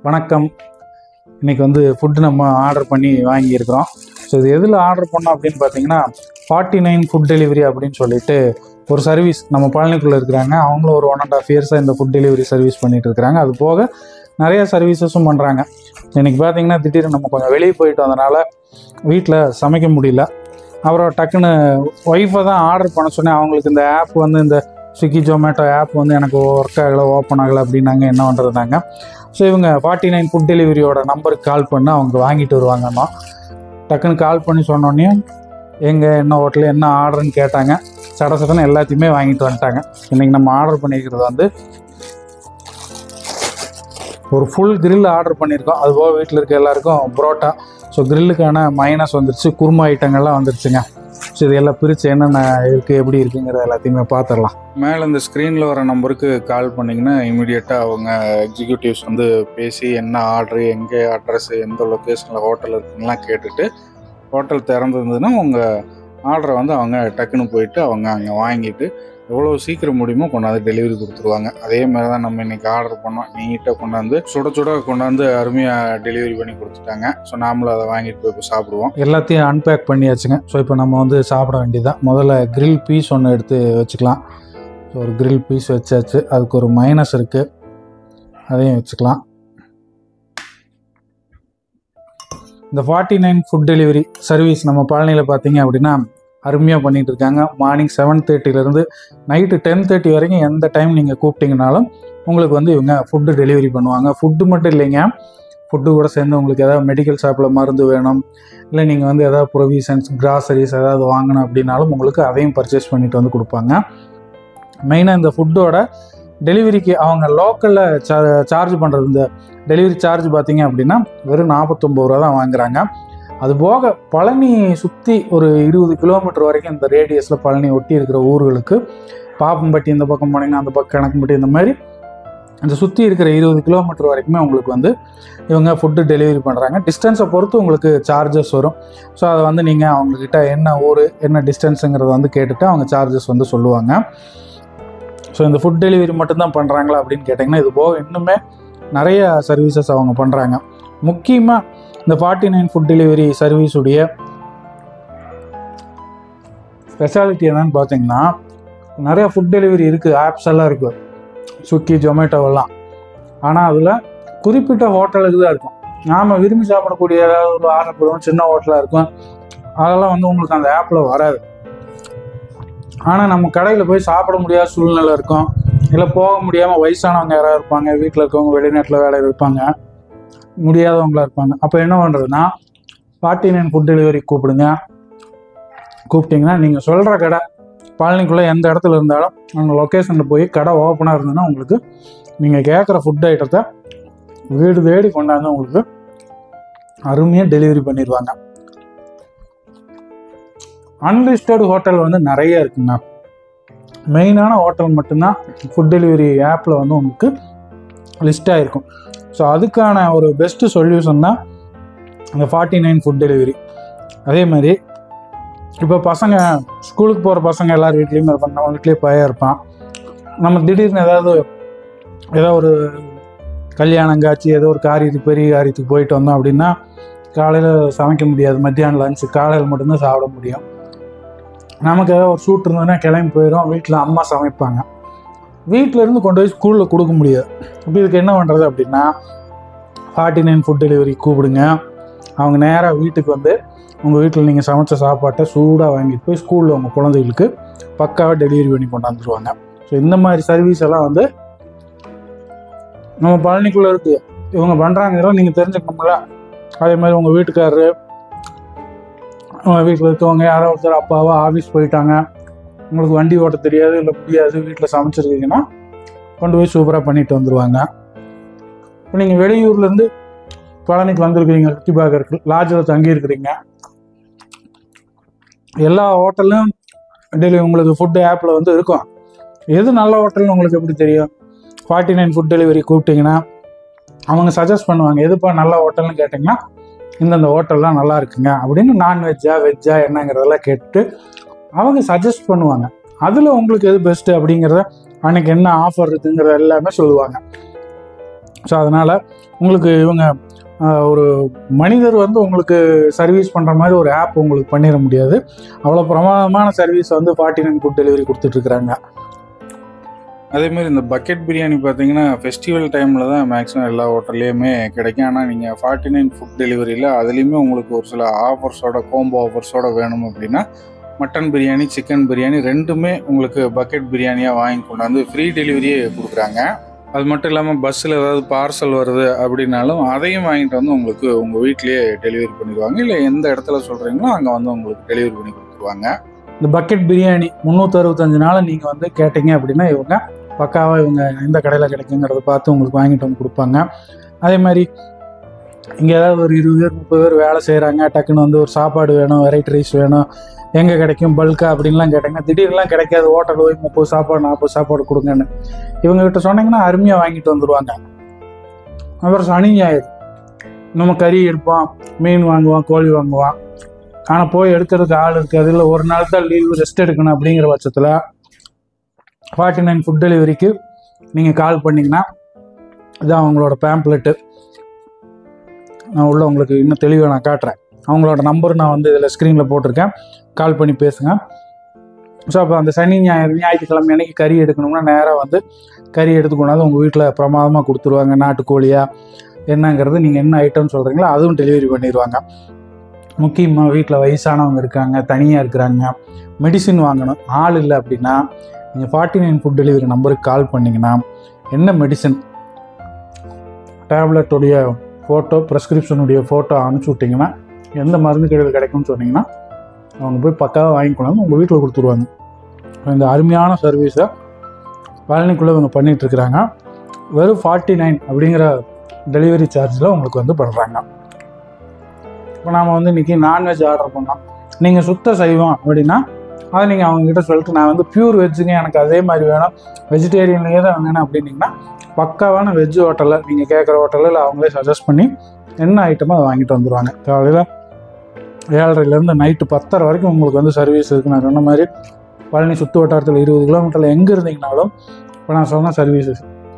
வணக்கம் இன்னைக்கு வந்து ஃபுட்டு நம்ம ஆர்டர் பண்ணி வாங்கியிருக்கிறோம் ஸோ இது எதில் ஆர்டர் பண்ணோம் அப்படின்னு பார்த்தீங்கன்னா ஃபார்ட்டி நைன் ஃபுட் டெலிவரி அப்படின்னு சொல்லிட்டு ஒரு சர்வீஸ் நம்ம பழனிக்குள்ளே இருக்கிறாங்க அவங்களும் ஒரு ஒன் அண்ட் ஆஃப் இயர்ஸாக இந்த ஃபுட் டெலிவரி சர்வீஸ் பண்ணிட்டு இருக்கிறாங்க அது போக நிறைய சர்வீசஸும் பண்ணுறாங்க இன்னைக்கு பார்த்தீங்கன்னா திடீர்னு நம்ம கொஞ்சம் வெளியே போயிட்டு வந்தனால வீட்டில் சமைக்க முடியல அப்புறம் டக்குன்னு ஒய்ஃபை தான் ஆர்டர் பண்ண சொன்னேன் அவங்களுக்கு இந்த ஆப் வந்து இந்த ஸ்விக்கி ஜொமேட்டோ ஆப் வந்து எனக்கு ஒர்க் ஆகலை ஓப்பன் ஆகலை அப்படின்னாங்க என்ன பண்ணுறதுனாங்க ஸோ இவங்க ஃபார்ட்டி நைன் ஃபுட் டெலிவரியோட நம்பருக்கு கால் பண்ணி அவங்க வாங்கிட்டு வருவாங்கம்மா டக்குன்னு கால் பண்ணி சொன்னோடனே எங்கே என்ன ஹோட்டலில் என்ன ஆர்டர்னு கேட்டாங்க சட சடன்னு எல்லாத்தையுமே வாங்கிட்டு வந்துட்டாங்க இன்றைக்கி நம்ம ஆர்டர் பண்ணியிருக்கிறது வந்து ஒரு ஃபுல் grill ஆர்டர் பண்ணியிருக்கோம் அதுபோக வீட்டில் இருக்க எல்லாருக்கும் புரோட்டா ஸோ கிரில்லுக்கான மைனஸ் வந்துருச்சு குருமா ஐட்டங்கள்லாம் வந்துருச்சுங்க ஸோ இது எல்லாம் பிரித்து என்னென்ன இருக்குது எப்படி இருக்குங்கிற எல்லாத்தையுமே பார்த்துடலாம் மேலே இந்த ஸ்க்ரீனில் வர நம்பருக்கு கால் பண்ணிங்கன்னா இமீடியட்டாக அவங்க எக்ஸிக்யூட்டிவ்ஸ் வந்து பேசி என்ன ஆர்டரு எங்கே அட்ரஸ் எந்த லொக்கேஷனில் ஹோட்டல் இருக்குங்கலாம் கேட்டுட்டு ஹோட்டல் திறந்துருந்ததுன்னா உங்கள் ஆர்டரை வந்து அவங்க டக்குன்னு போயிட்டு அவங்க அங்கே வாங்கிட்டு எவ்வளோ சீக்கிரம் முடியுமோ கொண்டாந்து டெலிவரி கொடுத்துருவாங்க அதே மாதிரி தான் நம்ம இன்னைக்கு ஆர்டர் பண்ணோம் நீட்டாக கொண்டாந்து சுட சுட கொண்டாந்து அருமையாக டெலிவரி பண்ணி கொடுத்துட்டாங்க ஸோ நாமளும் அதை வாங்கிட்டு போய் இப்போ சாப்பிடுவோம் எல்லாத்தையும் அன்பேக் பண்ணியாச்சுங்க ஸோ இப்போ நம்ம வந்து சாப்பிட வேண்டியதான் முதல்ல grill பீஸ் ஒன்று எடுத்து வச்சுக்கலாம் ஸோ ஒரு grill பீஸ் வச்சாச்சு அதுக்கு ஒரு மைனஸ் இருக்குது அதையும் வச்சுக்கலாம் இந்த forty nine food delivery service நம்ம பழனியில் பார்த்தீங்க அப்படின்னா அருமையாக பண்ணிட்டு இருக்காங்க மார்னிங் செவன் தேர்ட்டிலேருந்து நைட்டு டென் தேர்ட்டி வரைக்கும் எந்த டைம் நீங்கள் கூப்பிட்டீங்கனாலும் உங்களுக்கு வந்து இவங்க ஃபுட்டு டெலிவரி பண்ணுவாங்க ஃபுட்டு மட்டும் இல்லைங்க ஃபுட்டு கூட சேர்ந்து உங்களுக்கு ஏதாவது மெடிக்கல் ஷாப்பில் மருந்து வேணும் இல்லை நீங்கள் வந்து ஏதாவது ப்ரொவிஷன்ஸ் கிராசரிஸ் ஏதாவது வாங்கணும் அப்படின்னாலும் உங்களுக்கு அதையும் பர்ச்சேஸ் பண்ணிட்டு வந்து கொடுப்பாங்க மெயினாக இந்த ஃபுட்டோட டெலிவரிக்கு அவங்க லோக்கலில் சா சார்ஜ் பண்ணுறது இந்த டெலிவரி சார்ஜ் பார்த்தீங்க அப்படின்னா வெறும் நாற்பத்தொம்பது ரூபா தான் வாங்குறாங்க அது போக பழனி சுற்றி ஒரு இருபது கிலோமீட்டர் வரைக்கும் இந்த ரேடியஸில் பழனி ஒட்டி இருக்கிற ஊர்களுக்கு பாப்பம்பட்டி இந்த பக்கம் போனீங்கன்னா அந்த பக்கம் கணக்கும்பட்டி இந்த மாதிரி அந்த சுற்றி இருக்கிற இருபது கிலோமீட்டர் வரைக்குமே உங்களுக்கு வந்து இவங்க ஃபுட்டு டெலிவரி பண்ணுறாங்க டிஸ்டன்ஸை பொறுத்து உங்களுக்கு சார்ஜஸ் வரும் ஸோ அதை வந்து நீங்கள் அவங்கக்கிட்ட என்ன ஊர் என்ன டிஸ்டன்ஸுங்கிறத வந்து கேட்டுட்டு அவங்க சார்ஜஸ் வந்து சொல்லுவாங்க ஸோ இந்த ஃபுட் டெலிவரி மட்டும்தான் பண்ணுறாங்களா அப்படின்னு கேட்டிங்கன்னா இது போக இன்னுமே நிறைய சர்வீசஸ் அவங்க பண்ணுறாங்க முக்கியமாக இந்த ஃபார்ட்டி நைன் ஃபுட் டெலிவரி சர்வீஸுடைய ஸ்பெஷாலிட்டி என்னன்னு பார்த்தீங்கன்னா நிறைய ஃபுட் டெலிவரி இருக்குது ஆப்ஸ் எல்லாம் இருக்குது ஸ்விக்கி ஜொமேட்டோவெல்லாம் ஆனால் அதில் குறிப்பிட்ட ஹோட்டலுக்கு தான் இருக்கும் நாம் விரும்பி சாப்பிடக்கூடிய ஏதாவது ஒரு ஆர்டர் போடுவோம் சின்ன ஹோட்டலாக இருக்கும் அதெல்லாம் வந்து உங்களுக்கு அந்த ஆப்பில் வராது ஆனால் நம்ம கடையில் போய் சாப்பிட முடியாத சூழ்நிலை இருக்கும் இல்லை போக முடியாமல் வயசானவங்க யாராவது இருப்பாங்க வீட்டில் இருக்கவங்க வெளிநாட்டில் வேலை இருப்பாங்க முடியாதவங்களா இருப்பாங்க அப்போ என்ன பண்ணுறதுன்னா ஃபார்ட்டி நைன் ஃபுட் டெலிவரி கூப்பிடுங்க கூப்பிட்டிங்கன்னா நீங்கள் சொல்கிற கடை பழனிக்குள்ளே எந்த இடத்துல இருந்தாலும் அந்த லொக்கேஷனில் போய் கடை ஓப்பனாக இருந்ததுன்னா உங்களுக்கு நீங்கள் கேட்குற ஃபுட் ஐட்டத்தை வீடு தேடி கொண்டாந்து உங்களுக்கு அருமையாக டெலிவரி பண்ணிடுவாங்க அன்லிஸ்டட் ஹோட்டல் வந்து நிறைய இருக்குங்க மெயினான ஹோட்டல் மட்டும்தான் ஃபுட் டெலிவரி ஆப்பில் வந்து உங்களுக்கு லிஸ்ட் ஆகிருக்கும் ஸோ அதுக்கான ஒரு பெஸ்ட்டு சொல்யூஷன் தான் இந்த ஃபார்ட்டி நைன் ஃபுட் டெலிவரி அதே மாதிரி இப்போ பசங்க ஸ்கூலுக்கு போகிற பசங்க எல்லார் வீட்லேயுமே இருப்பாங்க நம்ம வீட்லேயே பையன் இருப்பான் நம்ம திடீர்னு ஏதாவது ஏதோ ஒரு கல்யாணங்காட்சி ஏதோ ஒரு காரியத்துக்கு பெரிய காரியத்துக்கு போயிட்டு வந்தோம் அப்படின்னா காலையில் சமைக்க முடியாது மத்தியானம் லஞ்சு காலையில் மட்டும்தான் சாப்பிட முடியும் நமக்கு ஏதாவது ஒரு ஷூட் இருந்ததுன்னா கிளம்பி போயிடும் வீட்டில் அம்மா சமைப்பாங்க வீட்டில் இருந்து கொண்டு போய் ஸ்கூலில் கொடுக்க முடியாது இப்போ இதுக்கு என்ன பண்ணுறது அப்படின்னா ஃபார்ட்டி நைன் ஃபுட் டெலிவரி கூப்பிடுங்க அவங்க நேராக வீட்டுக்கு வந்து உங்கள் வீட்டில் நீங்கள் சமைச்ச சாப்பாட்டை சூடாக வாங்கிட்டு போய் ஸ்கூலில் உங்கள் குழந்தைகளுக்கு பக்காவாக டெலிவரி பண்ணி கொண்டாந்துருவாங்க ஸோ இந்த மாதிரி சர்வீஸ் எல்லாம் வந்து நம்ம பழனிக்குள்ளே இருக்குது இவங்க பண்ணுறாங்கிறத நீங்கள் தெரிஞ்சுக்கணும்ல அதே மாதிரி உங்கள் வீட்டுக்காரரு உங்கள் வீட்டில் இருக்கவங்க யாரோ ஒருத்தர் அப்பாவோ ஆஃபீஸ் போயிட்டாங்க உங்களுக்கு வண்டி ஓட்ட தெரியாது இல்லை முடியாது வீட்டில் சமைச்சிருக்கீங்கன்னா கொண்டு போய் சூப்பராக பண்ணிட்டு வந்துடுவாங்க இப்போ நீங்கள் வெளியூர்லேருந்து பழனிக்கு வந்திருக்கிறீங்க சுற்றி பார்க்கறதுக்கு லாட்ஜில் தங்கியிருக்கிறீங்க எல்லா ஹோட்டல்லையும் டெய்லி உங்களுக்கு ஃபுட்டு ஆப்பில் வந்து இருக்கும் எது நல்ல ஹோட்டல்னு உங்களுக்கு எப்படி தெரியும் ஃபார்ட்டி நைன் ஃபுட் டெலிவரி கூப்பிட்டிங்கன்னா அவங்க சஜஸ்ட் பண்ணுவாங்க எதுப்பா நல்ல ஹோட்டல்னு கேட்டிங்கன்னா இந்தந்த ஹோட்டல்லாம் நல்லா இருக்குங்க அப்படின்னு நான்வெஜ்ஜா வெஜ்ஜா என்னங்கிறதெல்லாம் கேட்டு அவங்க சஜஸ்ட் பண்ணுவாங்க அதில் உங்களுக்கு எது பெஸ்ட்டு அப்படிங்கிறத அன்னைக்கு என்ன ஆஃபர் இருக்குங்கிறத எல்லாமே சொல்லுவாங்க ஸோ அதனால் உங்களுக்கு இவங்க ஆஹ், ஒரு மனிதர் வந்து உங்களுக்கு சர்வீஸ் பண்ணுற மாதிரி ஒரு ஆப் உங்களுக்கு பண்ணிட முடியாது அவ்வளோ பிரமாதமான சர்வீஸ் வந்து ஃபார்ட்டி நைன் ஃபுட் டெலிவரி கொடுத்துட்ருக்குறாங்க அதேமாதிரி இந்த பக்கெட் பிரியாணி பார்த்தீங்கன்னா ஃபெஸ்டிவல் டைமில் தான் மேக்ஸிமம் எல்லா ஹோட்டல்லையுமே கிடைக்கும் ஆனால் நீங்கள் ஃபார்ட்டி நைன் ஃபுட் டெலிவரியில் அதுலேயுமே உங்களுக்கு ஒரு சில ஆஃபர்ஸோட கோம்போ ஆஃபர்ஸோட வேணும் அப்படின்னா மட்டன் பிரியாணி சிக்கன் பிரியாணி ரெண்டுமே உங்களுக்கு பக்கெட் பிரியாணியாக வாங்கி கொண்டாந்து ஃப்ரீ டெலிவரியே கொடுக்குறாங்க அது மட்டும் இல்லாமல் பஸ்ஸில் ஏதாவது பார்சல் வருது அப்படின்னாலும் அதையும் வாங்கிட்டு வந்து உங்களுக்கு உங்கள் வீட்லேயே டெலிவரி பண்ணிடுவாங்க இல்லை எந்த இடத்துல சொல்கிறீங்களோ அங்கே வந்து உங்களுக்கு டெலிவரி பண்ணி கொடுத்துருவாங்க இந்த பக்கெட் பிரியாணி முந்நூற்றி அறுபத்தஞ்சு நாள் நீங்கள் வந்து கேட்டிங்க அப்படின்னா இவங்க பக்காவாக இவங்க எந்த கடையில் கிடைக்குங்கிறத பார்த்து உங்களுக்கு வாங்கிட்டு வந்து கொடுப்பாங்க அதே மாதிரி இங்கே ஏதாவது ஒரு இருபது பேர் முப்பது பேர் வேலை செய்கிறாங்க டக்குன்னு வந்து ஒரு சாப்பாடு வேணும் வெரைட்டி ரைஸ் வேணும் எங்கே கிடைக்கும் பல்கா அப்படின்லாம் கேட்டாங்கன்னா திடீர்னுலாம் கிடைக்காது ஹோட்டல் போய் முப்பது சாப்பாடு நாற்பது சாப்பாடு கொடுங்கன்னு இவங்க கிட்ட சொன்னீங்கன்னா அருமையாக வாங்கிட்டு வந்துடுவாங்க அப்புறம் சனி ஞாயிறு நம்ம கறி எடுப்போம் மீன் வாங்குவோம் கோழி வாங்குவோம் ஆனால் போய் எடுக்கிறதுக்கு ஆள் இருக்காது இல்லை ஒரு நாள் தான் லீவு ரெஸ்ட் எடுக்கணும் அப்படிங்கிற பட்சத்தில் ஃபார்ட்டி நைன் ஃபுட் டெலிவரிக்கு நீங்கள் கால் பண்ணிங்கன்னா இதான் அவங்களோட பேம்ப்ளெட்டு நான் உள்ள உங்களுக்கு இன்னும் தெளிவாக நான் காட்டுறேன் அவங்களோட நம்பர் நான் வந்து இதில் ஸ்க்ரீனில் போட்டிருக்கேன் கால் பண்ணி பேசுங்க ஸோ அப்போ அந்த சனி ஞாயிறு ஞாயிற்றுக்கிழமை அன்னைக்கு கறி எடுக்கணும்னா நேராக வந்து கறி எடுத்து கொண்டாந்து உங்கள் வீட்டில் பிரமாதமாக கொடுத்துருவாங்க நாட்டுக்கோழியா என்னங்கிறது நீங்கள் என்ன ஐட்டம் சொல்கிறீங்களோ அதுவும் டெலிவரி பண்ணிடுவாங்க முக்கியமாக வீட்டில் வயசானவங்க இருக்காங்க தனியாக இருக்கிறாங்க மெடிசின் வாங்கணும் ஆள் இல்லை அப்படின்னா நீங்கள் ஃபார்ட்டி நைன் ஃபுட் டெலிவரி நம்பருக்கு கால் பண்ணிங்கன்னா என்ன மெடிசன் டேப்லெட்டுடைய ஃபோட்டோ ப்ரெஸ்கிரிப்ஷனுடைய ஃபோட்டோ அனுப்பிச்சி விட்டிங்கன்னா எந்த மருந்து கடையில் கிடைக்கும்னு சொன்னீங்கன்னா அவங்க போய் பக்காவாக வாங்கி கொண்டாந்து உங்கள் வீட்டில் கொடுத்துருவாங்க இந்த அருமையான சர்வீஸை பழனிக்குள்ளே இவங்க பண்ணிட்டு இருக்கிறாங்க வெறும் ஃபார்ட்டி நைன் அப்படிங்கிற டெலிவரி சார்ஜில் உங்களுக்கு வந்து பண்ணுறாங்க இப்போ நாம் வந்து இன்றைக்கி நான்வெஜ் ஆர்டர் பண்ணோம் நீங்கள் சுத்த சைவம் அப்படின்னா அதை நீங்கள் அவங்ககிட்ட சொல்லிட்டு நான் வந்து பியூர் வெஜ்ஜுங்க எனக்கு அதே மாதிரி வேணும் வெஜிடேரியன்லேயே தான் வேணும் அப்படின்னீங்கன்னா பக்காவான வெஜ் ஹோட்டலில் நீங்கள் கேட்குற ஹோட்டலில் அவங்களே சஜஸ்ட் பண்ணி என்ன ஐட்டமோ அதை வாங்கிட்டு வந்துடுவாங்க காலையில் ஏழரைலேருந்து நைட்டு பத்தரை வரைக்கும் உங்களுக்கு வந்து சர்வீஸ் இருக்குது நான் சொன்ன மாதிரி பழனி சுற்று வட்டாரத்தில் இருபது கிலோமீட்டரில் எங்கே இருந்தீங்கனாலும் இப்போ நான் சொன்ன சர்வீசஸ்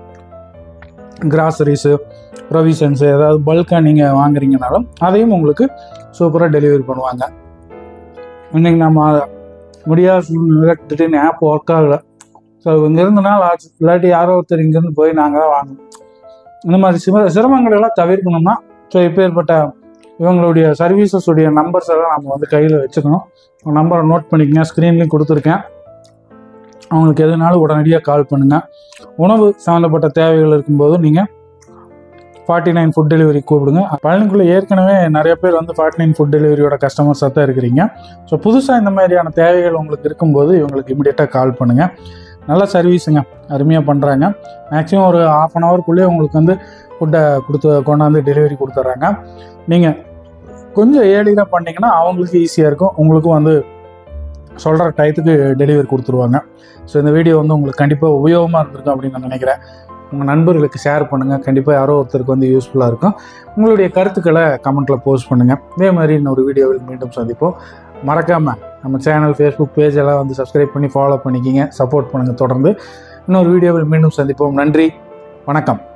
கிராசரிஸு ப்ரொவிஷன்ஸு ஏதாவது பல்காக நீங்கள் வாங்குறீங்கனாலும் அதையும் உங்களுக்கு சூப்பராக டெலிவரி பண்ணுவாங்க இன்னைக்கு நம்ம முடியாத சூழ்நிலை திடீர்னு ஆப் ஒர்க் ஆகலை ஸோ இங்கே இருந்தனால ஆச்சு இல்லாட்டி யாரோ ஒருத்தர் இங்கேருந்து போய் நாங்கள் தான் வாங்கணும் இந்த மாதிரி சிம சிரமங்களை எல்லாம் தவிர்க்கணும்னா ஸோ இப்பேற்பட்ட இவங்களுடைய சர்வீசஸ் உடைய நம்பர்ஸ் எல்லாம் நம்ம வந்து கையில் வச்சுக்கணும் நம்பரை நோட் பண்ணிக்கங்க ஸ்க்ரீன்லேயும் கொடுத்துருக்கேன் அவங்களுக்கு எதுனாலும் உடனடியாக கால் பண்ணுங்கள் உணவு சம்மந்தப்பட்ட தேவைகள் இருக்கும்போது நீங்கள் ஃபார்ட்டி நைன் ஃபுட் டெலிவரி கூப்பிடுங்க பழனிக்குள்ளே ஏற்கனவே நிறைய பேர் வந்து ஃபார்ட்டி நைன் ஃபுட் டெலிவரியோட கஸ்டமர்ஸாக தான் இருக்கிறீங்க ஸோ புதுசாக இந்த மாதிரியான தேவைகள் உங்களுக்கு இருக்கும்போது இவங்களுக்கு இமிடியேட்டாக கால் பண்ணுங்கள் நல்ல சர்வீஸுங்க அருமையாக பண்ணுறாங்க மேக்ஸிமம் ஒரு ஆஃப் அன் ஹவர்க்குள்ளேயே உங்களுக்கு வந்து ஃபுட்டை கொடுத்து கொண்டாந்து டெலிவரி கொடுத்துட்றாங்க நீங்கள் கொஞ்சம் ஏர்லியாக பண்ணிங்கன்னா அவங்களுக்கு ஈஸியாக இருக்கும் உங்களுக்கும் வந்து சொல்கிற டயத்துக்கு டெலிவரி கொடுத்துருவாங்க ஸோ இந்த வீடியோ வந்து உங்களுக்கு கண்டிப்பாக உபயோகமாக இருந்திருக்கும் அப்படின்னு நான் நினைக்கிறேன் உங்கள் நண்பர்களுக்கு ஷேர் பண்ணுங்கள் கண்டிப்பாக யாரோ ஒருத்தருக்கு வந்து யூஸ்ஃபுல்லாக இருக்கும் உங்களுடைய கருத்துக்களை கமெண்ட்டில் போஸ்ட் பண்ணுங்கள் இதே மாதிரி இன்னொரு வீடியோவில் மீண்டும் சந்திப்போம் மறக்காமல் நம்ம சேனல் ஃபேஸ்புக் பேஜ் எல்லாம் வந்து சப்ஸ்கிரைப் பண்ணி ஃபாலோ பண்ணிக்கிங்க சப்போர்ட் பண்ணுங்கள் தொடர்ந்து இன்னொரு வீடியோவில் மீண்டும் சந்திப்போம் நன்றி வணக்கம்